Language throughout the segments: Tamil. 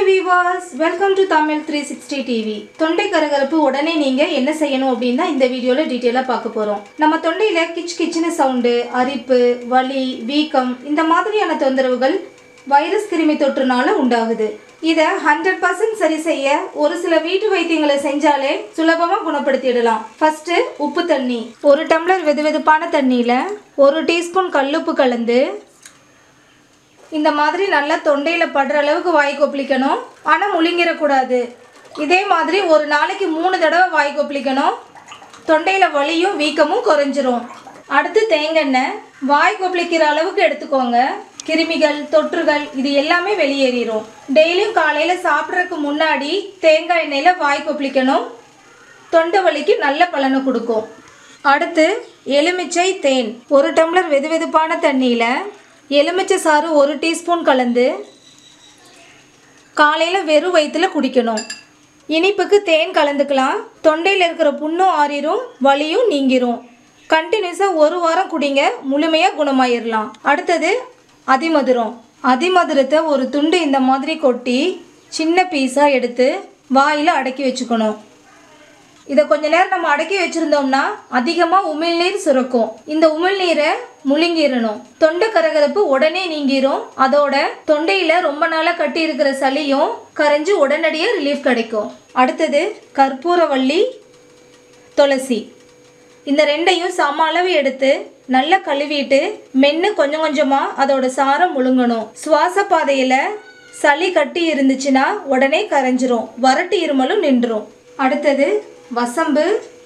hi viewers welcome to Tamil three sixty TV தொண்டை கரகரப்பு உடனே நீங்க என்ன செய்யணும் அப்படின்னு தான் இந்த வீடியோல டீட்டெயிலாக பார்க்க போறோம் நம்ம தொண்டையில கிச் கிச்னு சவுண்டு அரிப்பு வலி வீக்கம் இந்த மாதிரியான தொந்தரவுகள் வைரஸ் கிருமி தொற்றுனால உண்டாகுது இதை ஹண்ட்ரட் பர்சன்ட் சரி செய்ய ஒரு சில வீட்டு வைத்தியங்களை செஞ்சாலே சுலபமா குணப்படுத்திடலாம் ஃபர்ஸ்ட் உப்பு தண்ணி ஒரு டம்ளர் வெதுவெதுப்பான தண்ணியில ஒரு டீஸ்பூன் கல்லுப்பு கலந்து இந்த மாதிரி நல்லா தொண்டையில் படுற அளவுக்கு வாய் கொப்பளிக்கணும் ஆனால் முழுங்கிடக்கூடாது இதே மாதிரி ஒரு நாளைக்கு மூணு தடவை வாய் கொப்பளிக்கணும் தொண்டையில் வலியும் வீக்கமும் குறைஞ்சிரும் அடுத்து தேங்காய் வாய் கொப்பளிக்கிற அளவுக்கு எடுத்துக்கோங்க கிருமிகள் தொற்றுகள் இது எல்லாமே வெளியேறிடும் டெய்லியும் காலையில் சாப்பிட்றதுக்கு முன்னாடி தேங்காய் எண்ணெயில் வாய் கொப்பளிக்கணும் தொண்டை வலிக்கு நல்ல பலனை கொடுக்கும் அடுத்து எலுமிச்சை தேன் ஒரு டம்ளர் வெதுவெதுப்பான தண்ணியில் எலுமிச்சை சாறு ஒரு டீஸ்பூன் கலந்து காலையில் வெறும் வயிற்றுல குடிக்கணும் இனிப்புக்கு தேன் கலந்துக்கலாம் தொண்டையில் இருக்கிற புண்ணும் ஆறிரும் வலியும் நீங்கிரும் கண்டினியூஸாக ஒரு வாரம் குடிங்க முழுமையாக குணமாயிடலாம் அடுத்தது அதிமதுரம் அதிமதுரத்தை ஒரு துண்டு இந்த மாதிரி கொட்டி சின்ன பீஸாக எடுத்து வாயில் அடக்கி வச்சுக்கணும் இதை கொஞ்ச நேரம் நம்ம அடக்கி வச்சிருந்தோம்னா அதிகமாக உமிழ்நீர் சுரக்கும் இந்த உமிழ்நீரை முழுங்கிடணும் தொண்டை கரகரப்பு உடனே நீங்கிரும் அதோட தொண்டையில ரொம்ப நாளாக கட்டி இருக்கிற சளியும் கரைஞ்சு உடனடியாக ரிலீஃப் கிடைக்கும் அடுத்தது கற்பூரவள்ளி துளசி இந்த ரெண்டையும் சம அளவு எடுத்து நல்லா கழுவிட்டு மென்று கொஞ்சம் கொஞ்சமாக அதோட சாரம் முழுங்கணும் சுவாச பாதையில் சளி கட்டி இருந்துச்சுன்னா உடனே கரைஞ்சிரும் வறட்டு இருமலும் நின்றுரும் அடுத்தது வசம்பு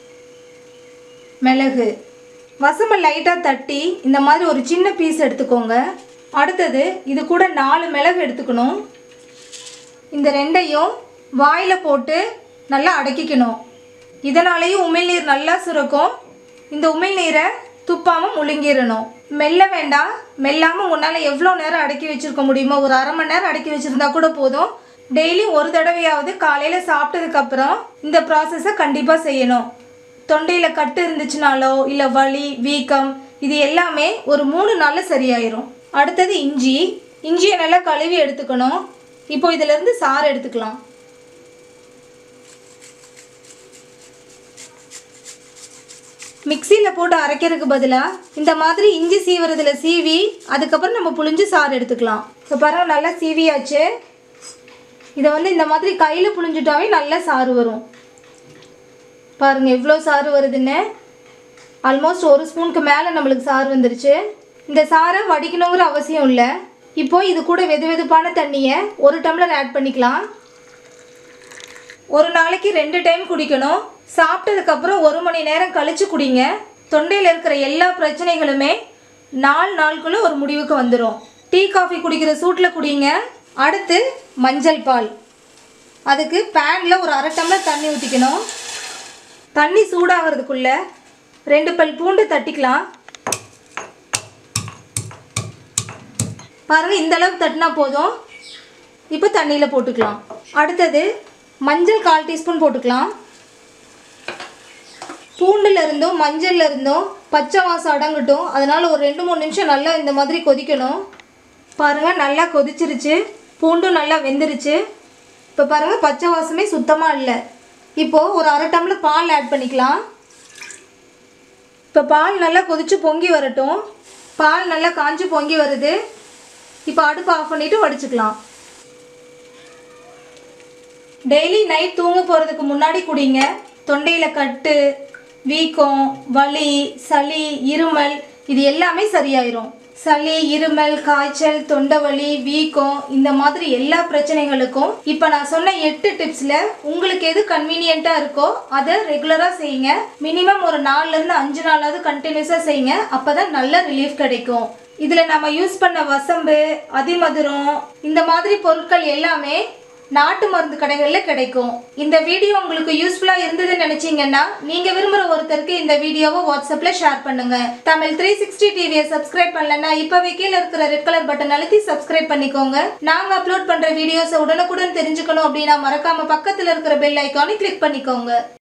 மிளகு வசம்பை லைட்டாக தட்டி இந்த மாதிரி ஒரு சின்ன பீஸ் எடுத்துக்கோங்க அடுத்தது இது கூட நாலு மிளகு எடுத்துக்கணும் இந்த ரெண்டையும் வாயில் போட்டு நல்லா அடக்கிக்கணும் இதனாலேயும் உமிழ்நீர் நல்லா சுரக்கும் இந்த உமிழ்நீரை துப்பாமல் முழுங்கிடணும் மெல்ல வேண்டாம் மெல்லாமல் உன்னால் எவ்வளோ நேரம் அடக்கி வச்சுருக்க முடியுமோ ஒரு அரை மணி நேரம் அடக்கி வச்சுருந்தா கூட போதும் டெய்லியும் ஒரு தடவையாவது காலையில் சாப்பிட்டதுக்கப்புறம் இந்த ப்ராசஸை கண்டிப்பாக செய்யணும் தொண்டையில் கட்டு இருந்துச்சுனாலோ இல்லை வலி வீக்கம் இது எல்லாமே ஒரு மூணு நாளில் சரியாயிரும் அடுத்தது இஞ்சி இஞ்சியை நல்லா கழுவி எடுத்துக்கணும் இப்போ இதிலேருந்து சாறு எடுத்துக்கலாம் மிக்சியில் போட்டு அரைக்கிறதுக்கு பதிலாக இந்த மாதிரி இஞ்சி சீவுறதுல சீவி அதுக்கப்புறம் நம்ம புழிஞ்சு சாறு எடுத்துக்கலாம் இப்போ பாருங்கள் நல்லா சீவியாச்சு இதை வந்து இந்த மாதிரி கையில் புழிஞ்சிட்டாவே நல்லா சாறு வரும் பாருங்கள் எவ்வளோ சாறு வருதுன்னு ஆல்மோஸ்ட் ஒரு ஸ்பூனுக்கு மேலே நம்மளுக்கு சாறு வந்துருச்சு இந்த சாறை வடிக்கணுங்கிற அவசியம் இல்லை இப்போ இது கூட வெது வெதுப்பான தண்ணியை ஒரு டம்ளர் ஆட் பண்ணிக்கலாம் ஒரு நாளைக்கு ரெண்டு டைம் குடிக்கணும் சாப்பிட்டதுக்கப்புறம் ஒரு மணி நேரம் கழித்து குடிங்க தொண்டையில் இருக்கிற எல்லா பிரச்சனைகளுமே நாலு நாளுக்குள்ளே ஒரு முடிவுக்கு வந்துடும் டீ காஃபி குடிக்கிற சூட்டில் குடிங்க அடுத்து மஞ்சள் பால் அதுக்கு பேனில் ஒரு அரை டம்ளர் தண்ணி ஊற்றிக்கணும் தண்ணி சூடாகிறதுக்குள்ள ரெண்டு பல் பூண்டு தட்டிக்கலாம் பாருங்கள் இந்த அளவுக்கு தட்டினா போதும் இப்போ தண்ணியில் போட்டுக்கலாம் அடுத்தது மஞ்சள் கால் டீஸ்பூன் போட்டுக்கலாம் பூண்டுல இருந்தும் மஞ்சள்ல இருந்தும் பச்சை வாசம் அடங்கட்டும் அதனால் ஒரு ரெண்டு மூணு நிமிஷம் நல்லா இந்த மாதிரி கொதிக்கணும் பாருங்கள் நல்லா கொதிச்சிருச்சு பூண்டும் நல்லா வெந்துருச்சு இப்போ பாருங்கள் பச்சை வாசமே சுத்தமாக இல்லை இப்போது ஒரு அரை டம்ளர் பால் ஆட் பண்ணிக்கலாம் இப்போ பால் நல்லா கொதிச்சு பொங்கி வரட்டும் பால் நல்லா காஞ்சு பொங்கி வருது இப்போ அடுப்பு ஆஃப் பண்ணிவிட்டு வடிச்சுக்கலாம் டெய்லி நைட் தூங்க போகிறதுக்கு முன்னாடி குடிங்க தொண்டையில் கட்டு வீக்கம் வலி சளி இருமல் இது எல்லாமே சரியாயிரும் சளி இருமல் காய்ச்சல் தொண்டை வலி வீக்கம் இந்த மாதிரி எல்லா பிரச்சனைகளுக்கும் இப்போ நான் சொன்ன எட்டு டிப்ஸில் உங்களுக்கு எது கன்வீனியண்ட்டாக இருக்கோ அதை ரெகுலராக செய்யுங்க மினிமம் ஒரு நாலுலேருந்து அஞ்சு நாளாவது கண்டினியூஸாக செய்யுங்க அப்போ தான் நல்ல ரிலீஃப் கிடைக்கும் இதில் நம்ம யூஸ் பண்ண வசம்பு அதிமதுரம் இந்த மாதிரி பொருட்கள் எல்லாமே நாட்டு மருந்து கடைகளில் கிடைக்கும் இந்த வீடியோ உங்களுக்கு யூஸ்ஃபுல்லாக இருந்ததுன்னு நினச்சிங்கன்னா நீங்கள் விரும்புகிற ஒருத்தருக்கு இந்த வீடியோவை வாட்ஸ்அப்பில் ஷேர் பண்ணுங்க தமிழ் த்ரீ சிக்ஸ்டி டிவியை சப்ஸ்கிரைப் பண்ணலன்னா இப்போவே கீழே இருக்கிற ரெட் கலர் பட்டன் அழுத்தி சப்ஸ்கிரைப் பண்ணிக்கோங்க நாங்கள் அப்லோட் பண்ணுற வீடியோஸை உடனுக்குடன் தெரிஞ்சுக்கணும் அப்படின்னா மறக்காம பக்கத்தில் இருக்கிற பெல் ஐக்கானை கிளிக் பண்ணிக்கோங்க